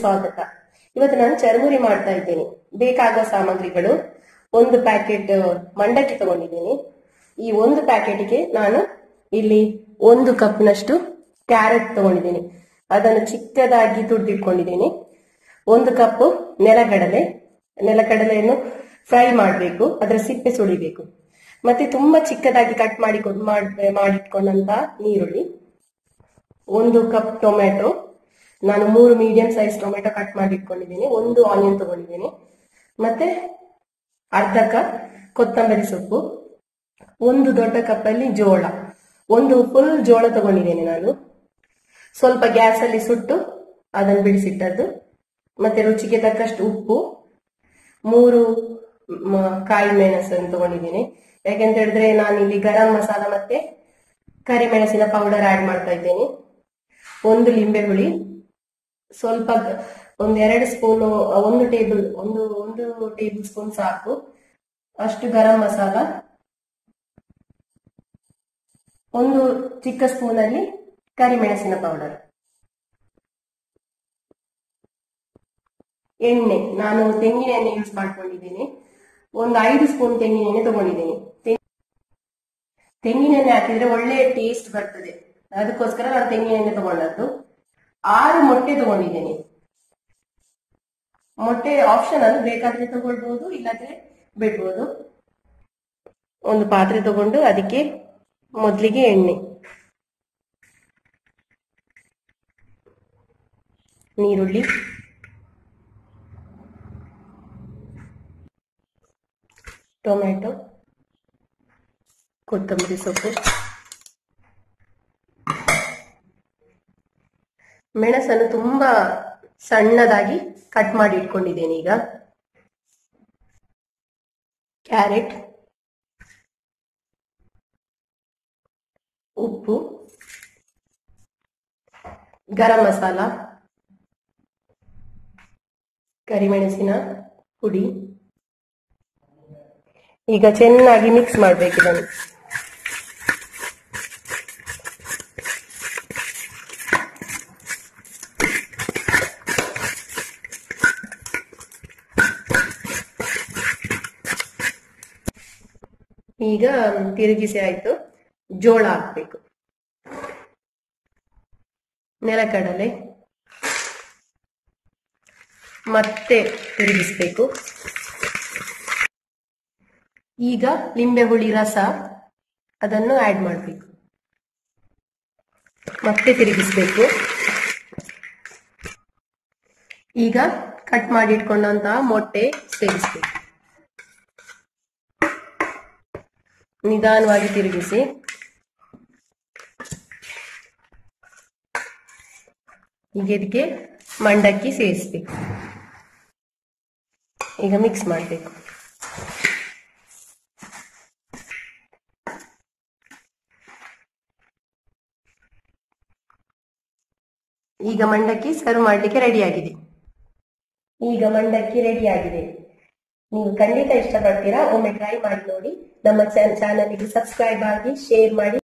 ಸ್ವಾಗತ ಇವತ್ತು ನಾನು ಚರ್ಮುರಿ ಮಾಡ್ತಾ ಇದ್ದೇನೆ ಬೇಕಾಗುವ ಸಾಮಗ್ರಿಗಳು ಒಂದು ಪ್ಯಾಕೆಟ್ ಮಂಡಕ್ಕಿ ತಗೊಂಡಿದ್ದೇನೆ ಈ ಒಂದು ಪ್ಯಾಕೆಟ್ಗೆ ನಾನು ಇಲ್ಲಿ ಒಂದು ಕಪ್ನಷ್ಟು ಕ್ಯಾರೆಟ್ ತಗೊಂಡಿದ್ದೇನೆ ಅದನ್ನು ಚಿಕ್ಕದಾಗಿ ತುರಿದಿಟ್ಕೊಂಡಿದ್ದೇನೆ ಒಂದು ಕಪ್ ನೆಲಗಡಲೆ ನೆಲಗಡಲೆಯನ್ನು ಫ್ರೈ ಮಾಡಬೇಕು ಅದರ ಸಿಪ್ಪೆ ಸುಳಿಬೇಕು ಮತ್ತೆ ತುಂಬಾ ಚಿಕ್ಕದಾಗಿ ಕಟ್ ಮಾಡಿ ಮಾಡಿಟ್ಕೊಂಡಂತ ನೀರುಳ್ಳಿ ಒಂದು ಕಪ್ ಟೊಮೆಟೊ ನಾನು ಮೂರು ಮೀಡಿಯಂ ಸೈಜ್ ಟೊಮೆಟೊ ಕಟ್ ಮಾಡಿ ಇಟ್ಕೊಂಡಿದ್ದೀನಿ ಒಂದು ಆನಿಯನ್ ತಗೊಂಡಿದ್ದೀನಿ ಮತ್ತೆ ಅರ್ಧ ಕಪ್ ಕೊತ್ತಂಬರಿ ಸೊಪ್ಪು ಒಂದು ದೊಡ್ಡ ಕಪ್ಪಲ್ಲಿ ಜೋಳ ಒಂದು ಫುಲ್ ಜೋಳ ತಗೊಂಡಿದ್ದೇನೆ ನಾನು ಸ್ವಲ್ಪ ಗ್ಯಾಸ್ ಅಲ್ಲಿ ಸುಟ್ಟು ಅದನ್ನು ಬಿಡಿಸಿಟ್ಟದ್ದು ಮತ್ತೆ ರುಚಿಗೆ ತಕ್ಕಷ್ಟು ಉಪ್ಪು ಮೂರು ಮ- ಕಾಯಿ ಮೆಣಸನ್ನು ತಗೊಂಡಿದ್ದೀನಿ ಯಾಕೆಂತ ಹೇಳಿದ್ರೆ ನಾನು ಇಲ್ಲಿ ಗರಂ ಮಸಾಲ ಮತ್ತೆ ಕರಿಮೆಣಸಿನ ಪೌಡರ್ ಆಡ್ ಮಾಡ್ತಾ ಇದ್ದೇನೆ ಒಂದು ಲಿಂಬೆ ಹುಳಿ ಸ್ವಲ್ಪ ಗ- ಒಂದ್ ಎರಡು ಸ್ಪೂನ್ ಒಂದು ಟೇಬಲ್ ಒಂದು ಒಂದು ಟೇಬಲ್ ಸ್ಪೂನ್ ಸಾಕು ಅಷ್ಟು ಗರಂ ಮಸಾಲ ಒಂದು ಚಿಕ್ಕ ಸ್ಪೂನ್ ಅಲ್ಲಿ ಕರಿಮೆಣಸಿನ ಪೌಡರ್ ಎಣ್ಣೆ ನಾನು ತೆಂಗಿನ ಎಣ್ಣೆ ಯೂಸ್ ಮಾಡ್ಕೊಂಡಿದ್ದೀನಿ ಒಂದು ಐದು ಸ್ಪೂನ್ ತೆಂಗಿನ ಎಣ್ಣೆ ತಗೊಂಡಿದ್ದೀನಿ ತೆಂಗ್- ತೆಂಗಿನ ಎಣ್ಣೆ ಹಾಕಿದ್ರೆ ಒಳ್ಳೆ ಟೇಸ್ಟ್ ಬರ್ತದೆ ಅದಕ್ಕೋಸ್ಕರ ನಾನು ತೆಂಗಿನ ಎಣ್ಣೆ ತಗೊಂಡದ್ದು ಆರು ಮೊಟ್ಟೆ ತಗೊಂಡಿದ್ದೇನೆ ಮೊಟ್ಟೆ ಆಪ್ಷನಲ್ ಬೇಕಾದ್ರೆ ತಗೊಳ್ಬಹುದು ಇಲ್ಲಾದ್ರೆ ಬಿಡ್ಬೋದು ಒಂದು ಪಾತ್ರೆ ತಗೊಂಡು ಅದಕ್ಕೆ ಮೊದಲಿಗೆ ಎಣ್ಣೆ ನೀರುಳ್ಳಿ ಟೊಮೆಟೊ ಕೊತ್ತಂಬರಿ ಸೊಪ್ಪು ಮೆಣಸನ್ನು ತುಂಬಾ ಸಣ್ಣದಾಗಿ ಕಟ್ ಮಾಡಿ ಇಟ್ಕೊಂಡಿದ್ದೇನೆ ಈಗ ಕ್ಯಾರೆಟ್ ಉಪ್ಪು ಗರಂ ಮಸಾಲ ಕರಿಮೆಣಸಿನ ಪುಡಿ ಈಗ ಚೆನ್ನಾಗಿ ಮಿಕ್ಸ್ ಮಾಡ್ಬೇಕು ಇದನ್ನು ಈಗ ತಿರುಗಿಸಿ ಆಯ್ತು ಜೋಳ ಹಾಕ್ಬೇಕು ನೆಲಕಡಲೆ ಮತ್ತೆ ತಿರುಗಿಸ್ಬೇಕು ಈಗ ಲಿಂಬೆ ಹುಳಿ ರಸ ಅದನ್ನು ಆಡ್ ಮಾಡಬೇಕು ಮತ್ತೆ ತಿರುಗಿಸ್ಬೇಕು ಈಗ ಕಟ್ ಮಾಡಿ ಇಟ್ಕೊಂಡಂತಹ ಮೊಟ್ಟೆ ಸೇರಿಸ್ಬೇಕು ನಿಧಾನವಾಗಿ ತಿರುಗಿಸಿ ಈಗ ಇದಕ್ಕೆ ಮಂಡಕ್ಕಿ ಸೇರಿಸ್ಬೇಕು ಈಗ ಮಿಕ್ಸ್ ಮಾಡಬೇಕು ಈಗ ಮಂಡಕ್ಕಿ ಸರ್ವ್ ಮಾಡಲಿಕ್ಕೆ ರೆಡಿ ಆಗಿದೆ ಈಗ ಮಂಡಕ್ಕಿ ರೆಡಿ ಆಗಿದೆ ನೀವು ಖಂಡಿತ ಇಷ್ಟಪಡ್ತೀರಾ ಒಮ್ಮೆ ಟ್ರೈ ಮಾಡಿ ನೋಡಿ ನಮ್ಮ ಚಾನಲ್ಗೆ ಸಬ್ಸ್ಕ್ರೈಬ್ ಆಗಿ ಶೇರ್ ಮಾಡಿ